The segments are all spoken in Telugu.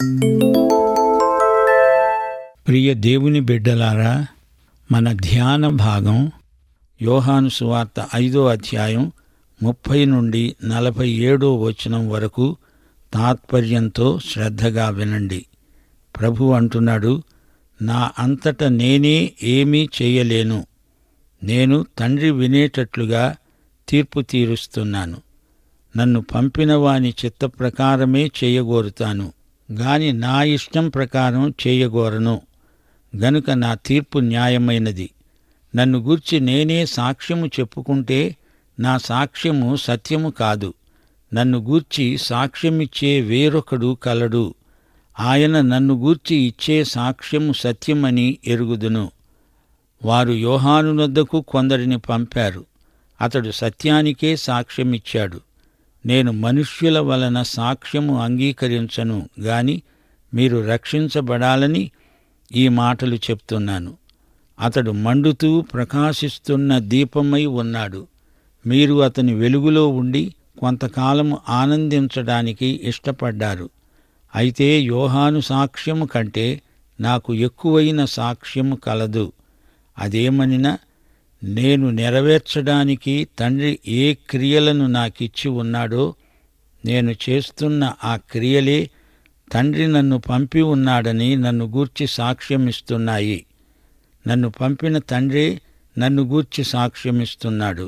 ప్రియ దేవుని బిడ్డలారా మన ధ్యాన భాగం యోహాను సువార్త ఐదో అధ్యాయం ముప్పై నుండి నలభై ఏడో వచనం వరకు తాత్పర్యంతో శ్రద్ధగా వినండి ప్రభు అంటున్నాడు నా అంతట నేనే ఏమీ చేయలేను నేను తండ్రి వినేటట్లుగా తీర్పు తీరుస్తున్నాను నన్ను పంపిన వాని చిత్త ప్రకారమే చేయగోరుతాను గాని నా ఇష్టం ప్రకారం చేయగోరను గనుక నా తీర్పు న్యాయమైనది నన్ను గూర్చి నేనే సాక్ష్యము చెప్పుకుంటే నా సాక్ష్యము సత్యము కాదు నన్ను గూర్చి సాక్ష్యమిచ్చే వేరొకడు కలడు ఆయన నన్ను గూర్చి ఇచ్చే సాక్ష్యము సత్యమని ఎరుగుదును వారు యోహాను నొద్దకు కొందరిని పంపారు అతడు సత్యానికే సాక్ష్యమిచ్చాడు నేను మనుష్యుల వలన సాక్ష్యము అంగీకరించను గాని మీరు రక్షించబడాలని ఈ మాటలు చెప్తున్నాను అతడు మండుతూ ప్రకాశిస్తున్న దీపమై ఉన్నాడు మీరు అతని వెలుగులో ఉండి కొంతకాలము ఆనందించడానికి ఇష్టపడ్డారు అయితే యోహాను సాక్ష్యము కంటే నాకు ఎక్కువైన సాక్ష్యము కలదు అదేమనినా నేను నెరవేర్చడానికి తండ్రి ఏ క్రియలను నాకిచ్చి ఉన్నాడో నేను చేస్తున్న ఆ క్రియలే తండ్రి నన్ను పంపి ఉన్నాడని నన్ను గూర్చి సాక్ష్యమిస్తున్నాయి నన్ను పంపిన తండ్రే నన్ను గూర్చి సాక్ష్యమిస్తున్నాడు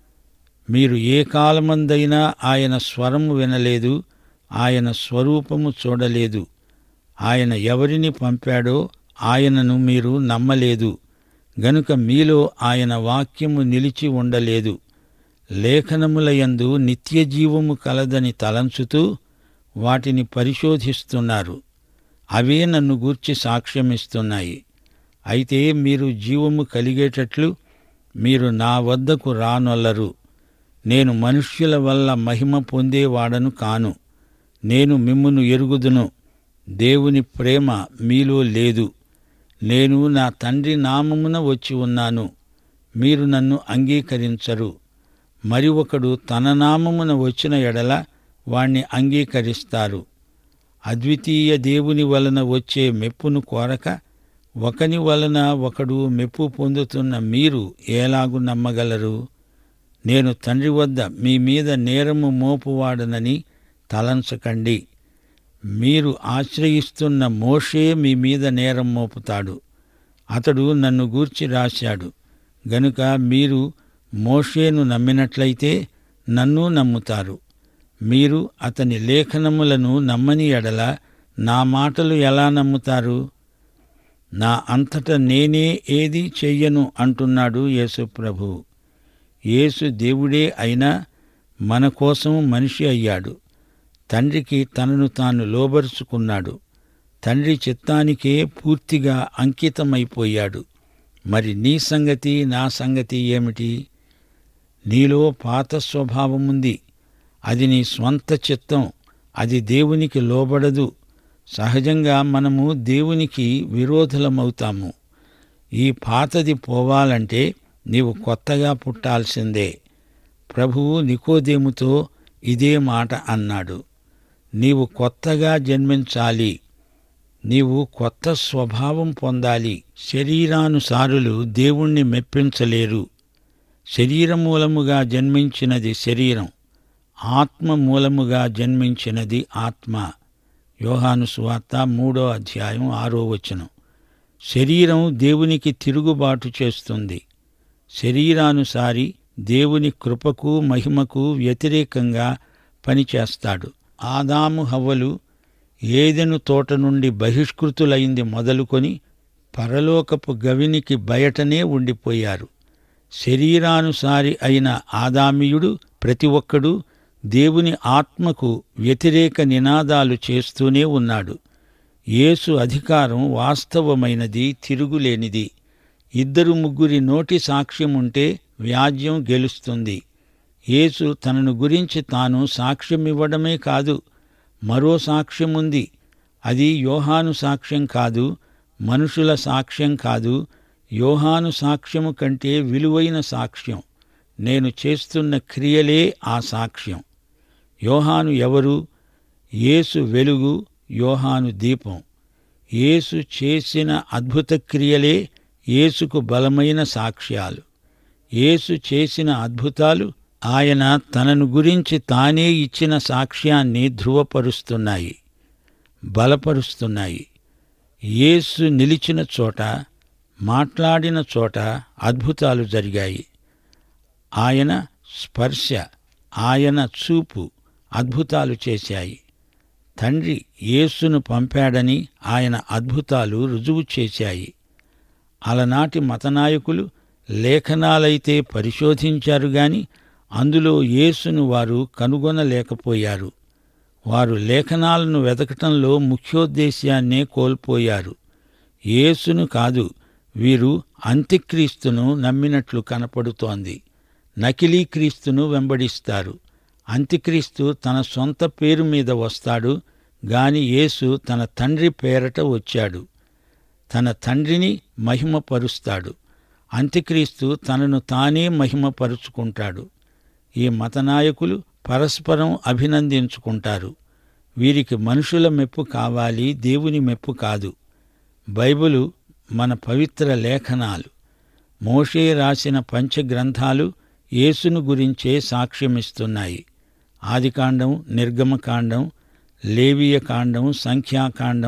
మీరు ఏ కాలమందైనా ఆయన స్వరము వినలేదు ఆయన స్వరూపము చూడలేదు ఆయన ఎవరిని పంపాడో ఆయనను మీరు నమ్మలేదు గనుక మీలో ఆయన వాక్యము నిలిచి ఉండలేదు లేఖనములయందు నిత్యజీవము కలదని తలంచుతూ వాటిని పరిశోధిస్తున్నారు అవే నన్ను గూర్చి సాక్ష్యమిస్తున్నాయి అయితే మీరు జీవము కలిగేటట్లు మీరు నా వద్దకు రానొల్లరు నేను మనుష్యుల వల్ల మహిమ పొందేవాడను కాను నేను మిమ్మును ఎరుగుదును దేవుని ప్రేమ మీలో లేదు నేను నా తండ్రి నామమున వచ్చి ఉన్నాను మీరు నన్ను అంగీకరించరు మరి ఒకడు తన నామమున వచ్చిన ఎడల వాణ్ణి అంగీకరిస్తారు అద్వితీయ దేవుని వలన వచ్చే మెప్పును కోరక ఒకని వలన ఒకడు మెప్పు పొందుతున్న మీరు ఏలాగు నమ్మగలరు నేను తండ్రి వద్ద మీ మీద నేరము మోపువాడనని తలంచకండి మీరు ఆశ్రయిస్తున్న మోషే మీ మీద నేరం మోపుతాడు అతడు నన్ను గూర్చి రాశాడు గనుక మీరు మోషేను నమ్మినట్లయితే నన్ను నమ్ముతారు మీరు అతని లేఖనములను నమ్మని ఎడల నా మాటలు ఎలా నమ్ముతారు నా అంతట నేనే ఏది చెయ్యను అంటున్నాడు యేసు ప్రభు యేసు దేవుడే అయినా మన కోసం మనిషి అయ్యాడు తండ్రికి తనను తాను లోబరుచుకున్నాడు తండ్రి చిత్తానికే పూర్తిగా అంకితమైపోయాడు మరి నీ సంగతి నా సంగతి ఏమిటి నీలో పాత స్వభావముంది అది నీ స్వంత చిత్తం అది దేవునికి లోబడదు సహజంగా మనము దేవునికి విరోధులమవుతాము ఈ పాతది పోవాలంటే నీవు కొత్తగా పుట్టాల్సిందే ప్రభువు నికోదేముతో ఇదే మాట అన్నాడు నీవు కొత్తగా జన్మించాలి నీవు కొత్త స్వభావం పొందాలి శరీరానుసారులు దేవుణ్ణి మెప్పించలేరు శరీర మూలముగా జన్మించినది శరీరం ఆత్మ మూలముగా జన్మించినది ఆత్మ యోహాను సువార్త మూడో అధ్యాయం ఆరో వచనం శరీరం దేవునికి తిరుగుబాటు చేస్తుంది శరీరానుసారి దేవుని కృపకు మహిమకు వ్యతిరేకంగా పనిచేస్తాడు ఆదాము హవ్వలు ఏదెను తోట నుండి బహిష్కృతులైంది మొదలుకొని పరలోకపు గవినికి బయటనే ఉండిపోయారు శరీరానుసారి అయిన ఆదామీయుడు ప్రతి ఒక్కడు దేవుని ఆత్మకు వ్యతిరేక నినాదాలు చేస్తూనే ఉన్నాడు యేసు అధికారం వాస్తవమైనది తిరుగులేనిది ఇద్దరు ముగ్గురి నోటి సాక్ష్యముంటే వ్యాజ్యం గెలుస్తుంది యేసు తనను గురించి తాను సాక్ష్యమివ్వడమే కాదు మరో సాక్ష్యముంది అది యోహాను సాక్ష్యం కాదు మనుషుల సాక్ష్యం కాదు యోహాను సాక్ష్యము కంటే విలువైన సాక్ష్యం నేను చేస్తున్న క్రియలే ఆ సాక్ష్యం యోహాను ఎవరు యేసు వెలుగు యోహాను దీపం యేసు చేసిన అద్భుత క్రియలే యేసుకు బలమైన సాక్ష్యాలు యేసు చేసిన అద్భుతాలు ఆయన తనను గురించి తానే ఇచ్చిన సాక్ష్యాన్ని ధృవపరుస్తున్నాయి బలపరుస్తున్నాయి యేసు నిలిచిన చోట మాట్లాడిన చోట అద్భుతాలు జరిగాయి ఆయన స్పర్శ ఆయన చూపు అద్భుతాలు చేశాయి తండ్రి యేసును పంపాడని ఆయన అద్భుతాలు రుజువు చేశాయి అలనాటి మతనాయకులు లేఖనాలైతే పరిశోధించారు గాని అందులో యేసును వారు కనుగొనలేకపోయారు వారు లేఖనాలను వెతకటంలో ముఖ్యోద్దేశ్యాన్నే కోల్పోయారు యేసును కాదు వీరు అంత్యక్రీస్తును నమ్మినట్లు కనపడుతోంది నకిలీ క్రీస్తును వెంబడిస్తారు అంత్యక్రీస్తు తన సొంత పేరు మీద వస్తాడు గాని యేసు తన తండ్రి పేరట వచ్చాడు తన తండ్రిని మహిమపరుస్తాడు అంత్యక్రీస్తు తనను తానే మహిమపరుచుకుంటాడు ఈ మతనాయకులు పరస్పరం అభినందించుకుంటారు వీరికి మనుషుల మెప్పు కావాలి దేవుని మెప్పు కాదు బైబిలు మన పవిత్ర లేఖనాలు మోషే రాసిన పంచగ్రంథాలు యేసును గురించే సాక్ష్యమిస్తున్నాయి ఆదికాండం నిర్గమకాండం లేవియ కాండం సంఖ్యాకాండం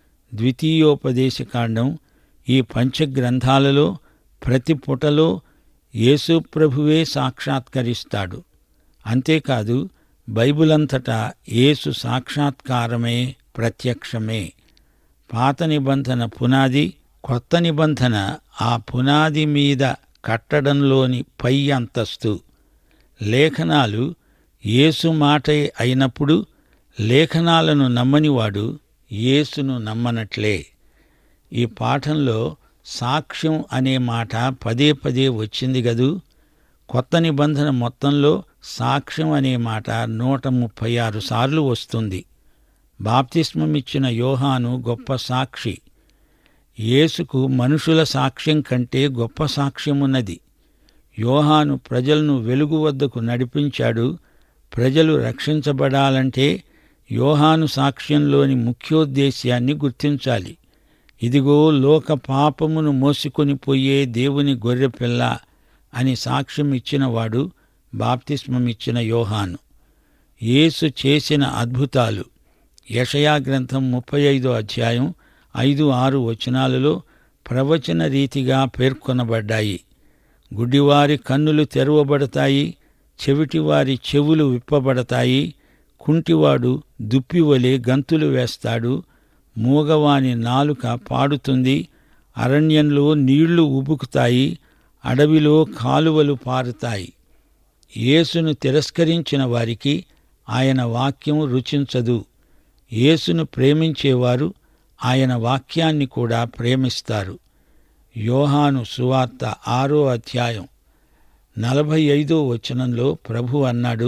ద్వితీయోపదేశకాండం ఈ పంచగ్రంథాలలో ప్రతి పుటలో యేసు ప్రభువే సాక్షాత్కరిస్తాడు అంతేకాదు బైబిలంతటా యేసు సాక్షాత్కారమే ప్రత్యక్షమే పాత నిబంధన పునాది కొత్త నిబంధన ఆ పునాది మీద కట్టడంలోని పై అంతస్తు లేఖనాలు యేసు మాటే అయినప్పుడు లేఖనాలను నమ్మనివాడు యేసును నమ్మనట్లే ఈ పాఠంలో సాక్ష్యం అనే మాట పదే పదే వచ్చింది గదూ కొత్త నిబంధన మొత్తంలో సాక్ష్యం అనే మాట నూట ముప్పై ఆరు సార్లు వస్తుంది బాప్తిస్మమిచ్చిన యోహాను గొప్ప సాక్షి యేసుకు మనుషుల సాక్ష్యం కంటే గొప్ప సాక్ష్యమున్నది యోహాను ప్రజలను వెలుగు వద్దకు నడిపించాడు ప్రజలు రక్షించబడాలంటే యోహాను సాక్ష్యంలోని ముఖ్యోద్దేశ్యాన్ని గుర్తించాలి ఇదిగో లోక పాపమును మోసుకొని పోయే దేవుని గొర్రెపిల్ల అని సాక్ష్యం ఇచ్చినవాడు బాప్తిస్మమిచ్చిన యోహాను యేసు చేసిన అద్భుతాలు యషయా గ్రంథం ముప్పై ఐదో అధ్యాయం ఐదు ఆరు వచనాలలో ప్రవచన రీతిగా పేర్కొనబడ్డాయి గుడ్డివారి కన్నులు తెరవబడతాయి చెవిటివారి చెవులు విప్పబడతాయి కుంటివాడు దుప్పివలే గంతులు వేస్తాడు మూగవాని నాలుక పాడుతుంది అరణ్యంలో నీళ్లు ఉబుకుతాయి అడవిలో కాలువలు పారుతాయి యేసును తిరస్కరించిన వారికి ఆయన వాక్యం రుచించదు యేసును ప్రేమించేవారు ఆయన వాక్యాన్ని కూడా ప్రేమిస్తారు యోహాను సువార్త ఆరో అధ్యాయం నలభై ఐదో వచనంలో ప్రభు అన్నాడు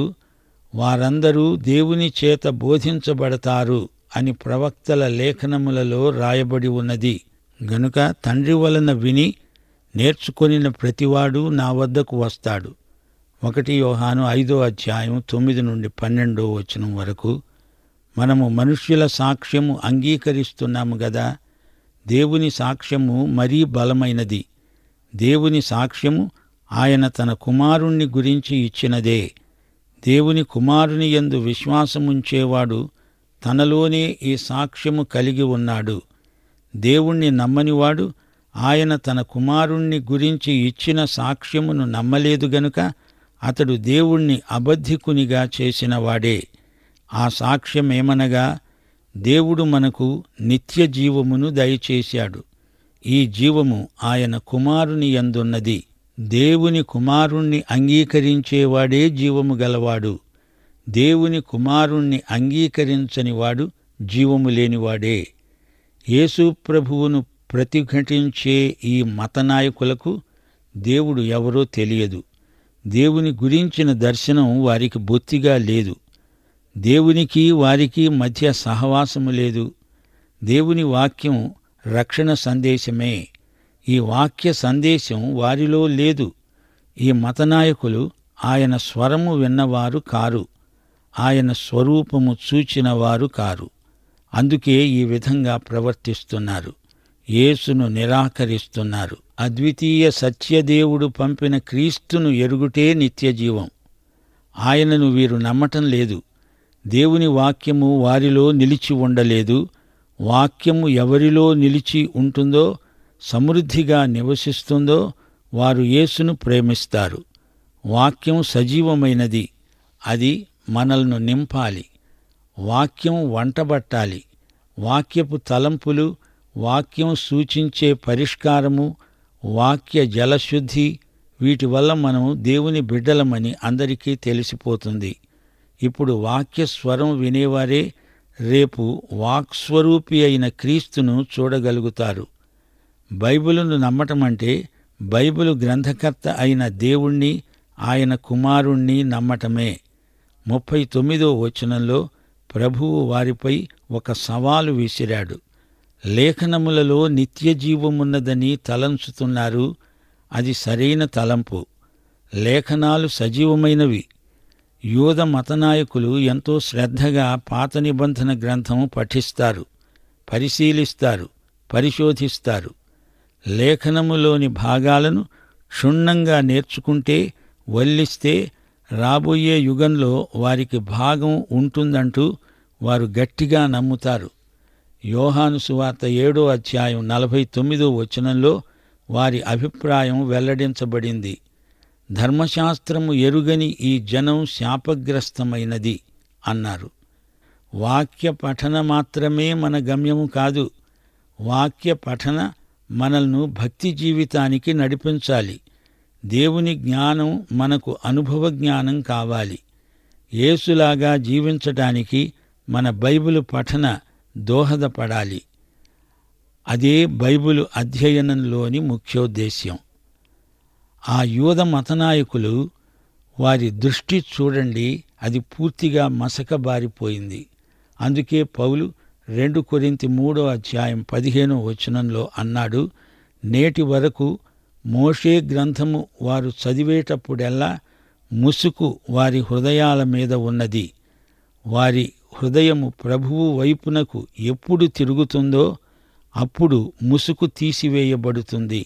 వారందరూ దేవుని చేత బోధించబడతారు అని ప్రవక్తల లేఖనములలో రాయబడి ఉన్నది గనుక తండ్రి వలన విని నేర్చుకొనిన ప్రతివాడు నా వద్దకు వస్తాడు ఒకటి యోహాను ఐదో అధ్యాయం తొమ్మిది నుండి పన్నెండో వచనం వరకు మనము మనుష్యుల సాక్ష్యము అంగీకరిస్తున్నాము గదా దేవుని సాక్ష్యము మరీ బలమైనది దేవుని సాక్ష్యము ఆయన తన కుమారుణ్ణి గురించి ఇచ్చినదే దేవుని కుమారుని యందు విశ్వాసముంచేవాడు తనలోనే ఈ సాక్ష్యము కలిగి ఉన్నాడు దేవుణ్ణి నమ్మనివాడు ఆయన తన కుమారుణ్ణి గురించి ఇచ్చిన సాక్ష్యమును నమ్మలేదు గనుక అతడు దేవుణ్ణి అబద్ధికునిగా చేసినవాడే ఆ సాక్ష్యమేమనగా దేవుడు మనకు నిత్య జీవమును దయచేశాడు ఈ జీవము ఆయన కుమారుని యందున్నది దేవుని కుమారుణ్ణి అంగీకరించేవాడే జీవము గలవాడు దేవుని కుమారుణ్ణి అంగీకరించనివాడు జీవము లేనివాడే యేసు ప్రభువును ప్రతిఘటించే ఈ మతనాయకులకు దేవుడు ఎవరో తెలియదు దేవుని గురించిన దర్శనం వారికి బొత్తిగా లేదు దేవునికి వారికి మధ్య సహవాసము లేదు దేవుని వాక్యం రక్షణ సందేశమే ఈ వాక్య సందేశం వారిలో లేదు ఈ మతనాయకులు ఆయన స్వరము విన్నవారు కారు ఆయన స్వరూపము చూచినవారు కారు అందుకే ఈ విధంగా ప్రవర్తిస్తున్నారు యేసును నిరాకరిస్తున్నారు అద్వితీయ సత్యదేవుడు పంపిన క్రీస్తును ఎరుగుటే నిత్యజీవం ఆయనను వీరు నమ్మటం లేదు దేవుని వాక్యము వారిలో నిలిచి ఉండలేదు వాక్యము ఎవరిలో నిలిచి ఉంటుందో సమృద్ధిగా నివసిస్తుందో వారు యేసును ప్రేమిస్తారు వాక్యం సజీవమైనది అది మనల్ని నింపాలి వాక్యం వంటబట్టాలి వాక్యపు తలంపులు వాక్యం సూచించే పరిష్కారము వాక్య జలశుద్ధి వీటి వల్ల మనం దేవుని బిడ్డలమని అందరికీ తెలిసిపోతుంది ఇప్పుడు వాక్య స్వరం వినేవారే రేపు వాక్స్వరూపి అయిన క్రీస్తును చూడగలుగుతారు బైబిలును నమ్మటం అంటే బైబిలు గ్రంథకర్త అయిన దేవుణ్ణి ఆయన కుమారుణ్ణి నమ్మటమే ముప్పై తొమ్మిదో వచనంలో ప్రభువు వారిపై ఒక సవాలు విసిరాడు లేఖనములలో నిత్య జీవమున్నదని తలంచుతున్నారు అది సరైన తలంపు లేఖనాలు సజీవమైనవి యూద మతనాయకులు ఎంతో శ్రద్ధగా పాత నిబంధన గ్రంథం పఠిస్తారు పరిశీలిస్తారు పరిశోధిస్తారు లేఖనములోని భాగాలను క్షుణ్ణంగా నేర్చుకుంటే వల్లిస్తే రాబోయే యుగంలో వారికి భాగం ఉంటుందంటూ వారు గట్టిగా నమ్ముతారు యోహాను సువార్త ఏడో అధ్యాయం నలభై తొమ్మిదో వచనంలో వారి అభిప్రాయం వెల్లడించబడింది ధర్మశాస్త్రము ఎరుగని ఈ జనం శాపగ్రస్తమైనది అన్నారు వాక్య పఠన మాత్రమే మన గమ్యము కాదు వాక్య పఠన మనల్ని భక్తి జీవితానికి నడిపించాలి దేవుని జ్ఞానం మనకు అనుభవ జ్ఞానం కావాలి యేసులాగా జీవించటానికి మన బైబిలు పఠన దోహదపడాలి అదే బైబిలు అధ్యయనంలోని ముఖ్యోద్దేశ్యం ఆ యూద మతనాయకులు వారి దృష్టి చూడండి అది పూర్తిగా మసకబారిపోయింది అందుకే పౌలు రెండు కొరింతి మూడో అధ్యాయం పదిహేనో వచనంలో అన్నాడు నేటి వరకు మోషే గ్రంథము వారు చదివేటప్పుడెల్లా ముసుకు వారి హృదయాల మీద ఉన్నది వారి హృదయము ప్రభువు వైపునకు ఎప్పుడు తిరుగుతుందో అప్పుడు ముసుకు తీసివేయబడుతుంది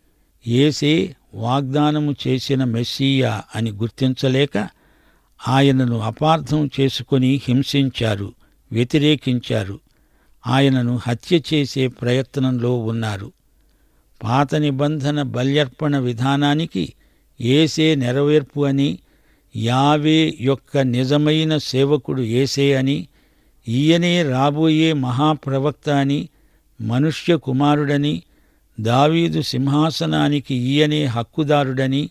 ఏసే వాగ్దానము చేసిన మెస్సీయా అని గుర్తించలేక ఆయనను అపార్థం చేసుకొని హింసించారు వ్యతిరేకించారు ఆయనను హత్య చేసే ప్రయత్నంలో ఉన్నారు పాత నిబంధన బల్యర్పణ విధానానికి ఏసే నెరవేర్పు అని యావే యొక్క నిజమైన సేవకుడు ఏసే అని ఈయనే రాబోయే మహాప్రవక్త అని మనుష్య కుమారుడని దావీదు సింహాసనానికి ఈయనే హక్కుదారుడని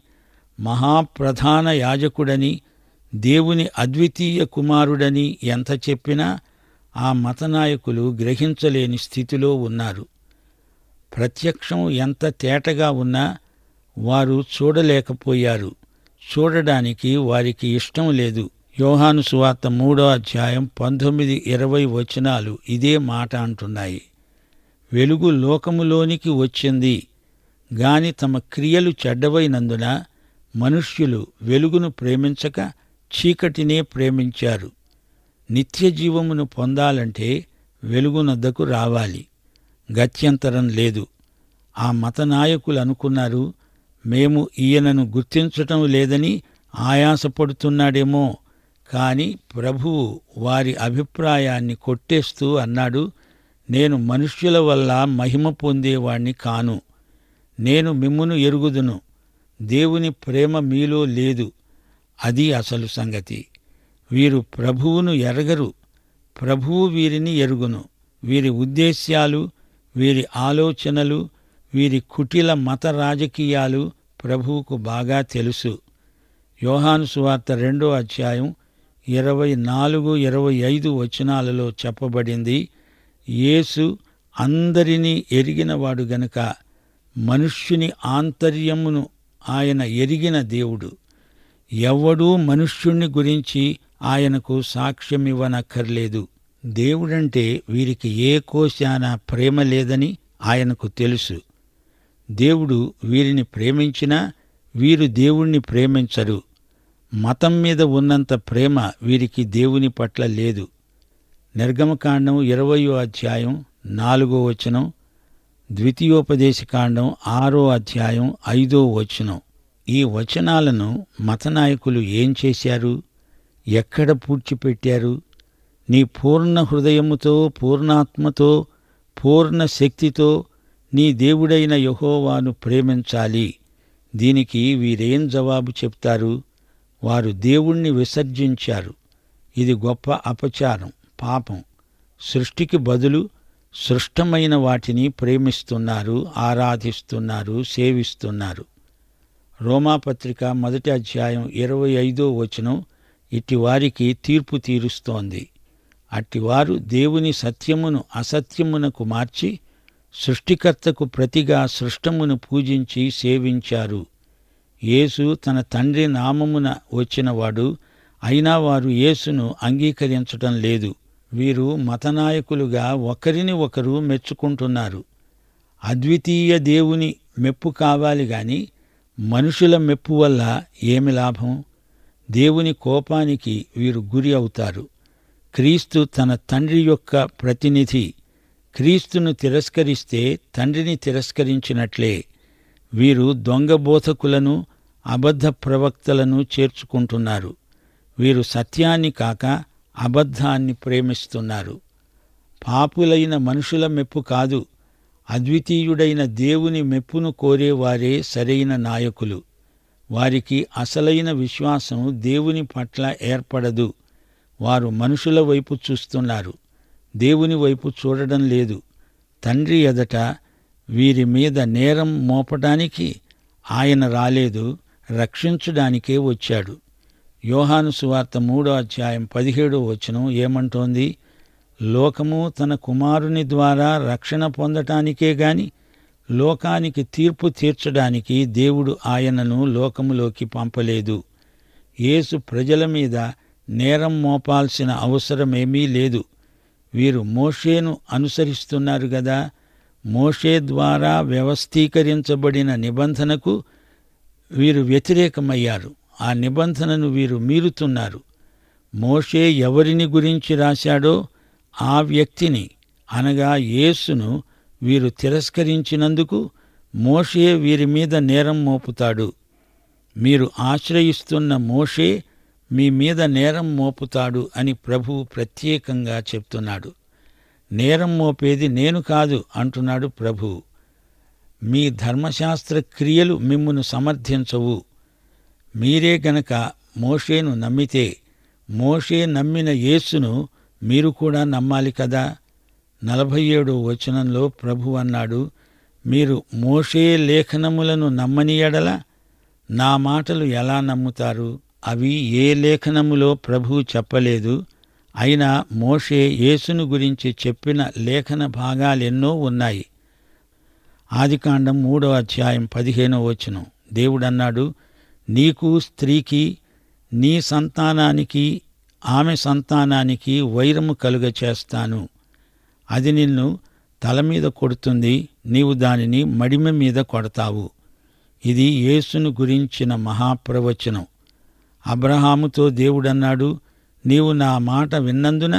మహాప్రధాన యాజకుడని దేవుని అద్వితీయ కుమారుడని ఎంత చెప్పినా ఆ మతనాయకులు గ్రహించలేని స్థితిలో ఉన్నారు ప్రత్యక్షం ఎంత తేటగా ఉన్నా వారు చూడలేకపోయారు చూడడానికి వారికి ఇష్టం లేదు యోహాను సువార్త మూడో అధ్యాయం పంతొమ్మిది ఇరవై వచనాలు ఇదే మాట అంటున్నాయి వెలుగు లోకములోనికి వచ్చింది గాని తమ క్రియలు చెడ్డవైనందున మనుష్యులు వెలుగును ప్రేమించక చీకటినే ప్రేమించారు నిత్య జీవమును పొందాలంటే వెలుగునద్దకు రావాలి గత్యంతరం లేదు ఆ మత నాయకులు అనుకున్నారు మేము ఈయనను గుర్తించటం లేదని ఆయాసపడుతున్నాడేమో కాని ప్రభువు వారి అభిప్రాయాన్ని కొట్టేస్తూ అన్నాడు నేను మనుష్యుల వల్ల మహిమ పొందేవాణ్ణి కాను నేను మిమ్మును ఎరుగుదును దేవుని ప్రేమ మీలో లేదు అది అసలు సంగతి వీరు ప్రభువును ఎరగరు ప్రభువు వీరిని ఎరుగును వీరి ఉద్దేశ్యాలు వీరి ఆలోచనలు వీరి కుటిల మత రాజకీయాలు ప్రభువుకు బాగా తెలుసు యోహాను సువార్త రెండో అధ్యాయం ఇరవై నాలుగు ఇరవై ఐదు వచనాలలో చెప్పబడింది యేసు అందరినీ ఎరిగినవాడు గనుక మనుష్యుని ఆంతర్యమును ఆయన ఎరిగిన దేవుడు ఎవ్వడూ మనుష్యుణ్ణి గురించి ఆయనకు సాక్ష్యమివ్వనక్కర్లేదు దేవుడంటే వీరికి ఏ కోశాన ప్రేమ లేదని ఆయనకు తెలుసు దేవుడు వీరిని ప్రేమించినా వీరు దేవుణ్ణి ప్రేమించరు మతం మీద ఉన్నంత ప్రేమ వీరికి దేవుని పట్ల లేదు నిర్గమకాండం ఇరవయో అధ్యాయం నాలుగో వచనం ద్వితీయోపదేశకాండం ఆరో అధ్యాయం ఐదో వచనం ఈ వచనాలను మతనాయకులు ఏం చేశారు ఎక్కడ పూడ్చిపెట్టారు నీ పూర్ణ హృదయముతో పూర్ణాత్మతో పూర్ణ శక్తితో నీ దేవుడైన యహోవాను ప్రేమించాలి దీనికి వీరేం జవాబు చెప్తారు వారు దేవుణ్ణి విసర్జించారు ఇది గొప్ప అపచారం పాపం సృష్టికి బదులు సృష్టమైన వాటిని ప్రేమిస్తున్నారు ఆరాధిస్తున్నారు సేవిస్తున్నారు రోమాపత్రిక మొదటి అధ్యాయం ఇరవై ఐదో వచనం ఇట్టి వారికి తీర్పు తీరుస్తోంది అట్టివారు దేవుని సత్యమును అసత్యమునకు మార్చి సృష్టికర్తకు ప్రతిగా సృష్టమును పూజించి సేవించారు యేసు తన తండ్రి నామమున వచ్చినవాడు అయినా వారు యేసును అంగీకరించటం లేదు వీరు మతనాయకులుగా ఒకరిని ఒకరు మెచ్చుకుంటున్నారు అద్వితీయ దేవుని మెప్పు కావాలి గాని మనుషుల మెప్పు వల్ల ఏమి లాభం దేవుని కోపానికి వీరు గురి అవుతారు క్రీస్తు తన తండ్రి యొక్క ప్రతినిధి క్రీస్తును తిరస్కరిస్తే తండ్రిని తిరస్కరించినట్లే వీరు దొంగ బోధకులను అబద్ధ ప్రవక్తలను చేర్చుకుంటున్నారు వీరు సత్యాన్ని కాక అబద్ధాన్ని ప్రేమిస్తున్నారు పాపులైన మనుషుల మెప్పు కాదు అద్వితీయుడైన దేవుని మెప్పును కోరేవారే సరైన నాయకులు వారికి అసలైన విశ్వాసం దేవుని పట్ల ఏర్పడదు వారు మనుషుల వైపు చూస్తున్నారు దేవుని వైపు చూడడం లేదు తండ్రి ఎదట వీరి మీద నేరం మోపడానికి ఆయన రాలేదు రక్షించడానికే వచ్చాడు యోహాను సువార్త మూడో అధ్యాయం పదిహేడో వచనం ఏమంటోంది లోకము తన కుమారుని ద్వారా రక్షణ పొందటానికే గాని లోకానికి తీర్పు తీర్చడానికి దేవుడు ఆయనను లోకములోకి పంపలేదు యేసు ప్రజల మీద నేరం మోపాల్సిన అవసరమేమీ లేదు వీరు మోషేను అనుసరిస్తున్నారు గదా మోషే ద్వారా వ్యవస్థీకరించబడిన నిబంధనకు వీరు వ్యతిరేకమయ్యారు ఆ నిబంధనను వీరు మీరుతున్నారు మోషే ఎవరిని గురించి రాశాడో ఆ వ్యక్తిని అనగా యేసును వీరు తిరస్కరించినందుకు మోషే వీరి మీద నేరం మోపుతాడు మీరు ఆశ్రయిస్తున్న మోషే మీ మీద నేరం మోపుతాడు అని ప్రభువు ప్రత్యేకంగా చెప్తున్నాడు నేరం మోపేది నేను కాదు అంటున్నాడు ప్రభువు మీ ధర్మశాస్త్ర క్రియలు మిమ్మును సమర్థించవు మీరే గనక మోషేను నమ్మితే మోషే నమ్మిన యేసును మీరు కూడా నమ్మాలి కదా నలభై ఏడో వచనంలో ప్రభు అన్నాడు మీరు మోషే లేఖనములను నమ్మని ఎడల నా మాటలు ఎలా నమ్ముతారు అవి ఏ లేఖనములో ప్రభు చెప్పలేదు అయినా మోషే యేసును గురించి చెప్పిన లేఖన భాగాలెన్నో ఉన్నాయి ఆదికాండం మూడో అధ్యాయం పదిహేనో వచనం దేవుడన్నాడు నీకు స్త్రీకి నీ సంతానానికి ఆమె సంతానానికి వైరము కలుగ చేస్తాను అది నిన్ను తల మీద కొడుతుంది నీవు దానిని మడిమ మీద కొడతావు ఇది యేసును గురించిన మహాప్రవచనం అబ్రహాముతో దేవుడన్నాడు నీవు నా మాట విన్నందున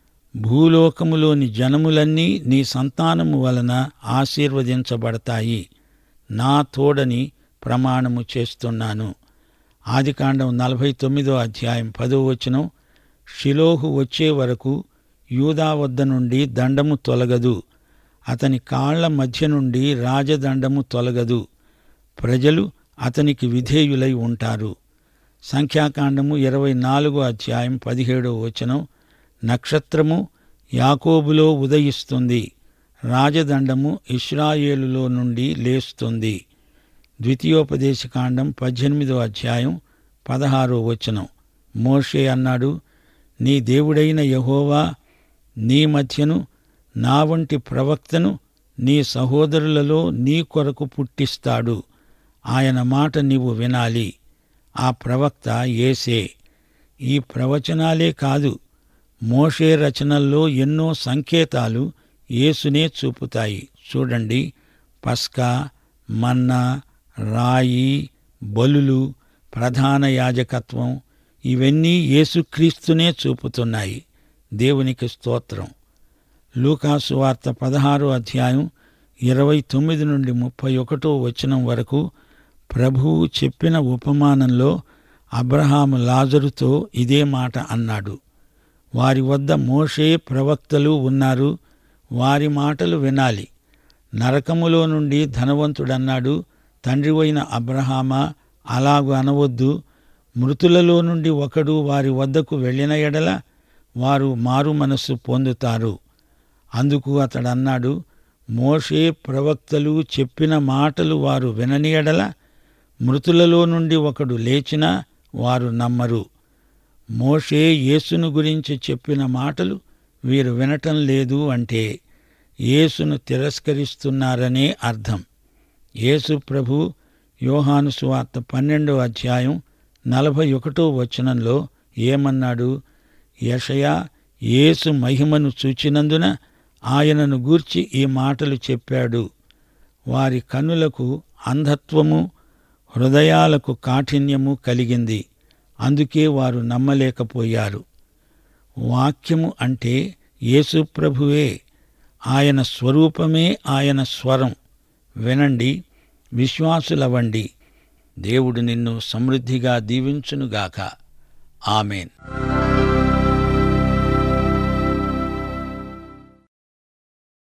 భూలోకములోని జనములన్నీ నీ సంతానము వలన ఆశీర్వదించబడతాయి నా తోడని ప్రమాణము చేస్తున్నాను ఆదికాండం నలభై తొమ్మిదో అధ్యాయం పదో వచనం షిలోహు వచ్చే వరకు యూదా వద్ద నుండి దండము తొలగదు అతని కాళ్ల మధ్య నుండి రాజదండము తొలగదు ప్రజలు అతనికి విధేయులై ఉంటారు సంఖ్యాకాండము ఇరవై నాలుగో అధ్యాయం పదిహేడో వచనం నక్షత్రము యాకోబులో ఉదయిస్తుంది రాజదండము ఇస్రాయేలులో నుండి లేస్తుంది ద్వితీయోపదేశకాండం పద్దెనిమిదో అధ్యాయం పదహారో వచనం మోషే అన్నాడు నీ దేవుడైన యహోవా నీ మధ్యను నా వంటి ప్రవక్తను నీ సహోదరులలో నీ కొరకు పుట్టిస్తాడు ఆయన మాట నీవు వినాలి ఆ ప్రవక్త ఏసే ఈ ప్రవచనాలే కాదు మోషే రచనల్లో ఎన్నో సంకేతాలు యేసునే చూపుతాయి చూడండి పస్కా మన్నా రాయి బలులు ప్రధాన యాజకత్వం ఇవన్నీ యేసుక్రీస్తునే చూపుతున్నాయి దేవునికి స్తోత్రం లూకాసు వార్త పదహారో అధ్యాయం ఇరవై తొమ్మిది నుండి ముప్పై ఒకటో వచనం వరకు ప్రభువు చెప్పిన ఉపమానంలో అబ్రహాము లాజరుతో ఇదే మాట అన్నాడు వారి వద్ద మోషే ప్రవక్తలు ఉన్నారు వారి మాటలు వినాలి నరకములో నుండి ధనవంతుడన్నాడు తండ్రివైన అబ్రహామా అలాగు అనవద్దు మృతులలో నుండి ఒకడు వారి వద్దకు వెళ్ళిన ఎడల వారు మారు మనస్సు పొందుతారు అందుకు అతడన్నాడు మోషే ప్రవక్తలు చెప్పిన మాటలు వారు వినని ఎడల మృతులలో నుండి ఒకడు లేచినా వారు నమ్మరు మోషే యేసును గురించి చెప్పిన మాటలు వీరు వినటం లేదు అంటే యేసును తిరస్కరిస్తున్నారనే అర్థం యేసు ప్రభు యోహాను సువార్త పన్నెండో అధ్యాయం నలభై ఒకటో వచనంలో ఏమన్నాడు యషయా యేసు మహిమను చూచినందున ఆయనను గూర్చి ఈ మాటలు చెప్పాడు వారి కన్నులకు అంధత్వము హృదయాలకు కాఠిన్యము కలిగింది అందుకే వారు నమ్మలేకపోయారు వాక్యము అంటే యేసు ప్రభువే ఆయన స్వరూపమే ఆయన స్వరం వినండి విశ్వాసులవండి దేవుడు నిన్ను సమృద్ధిగా దీవించునుగాక ఆమెన్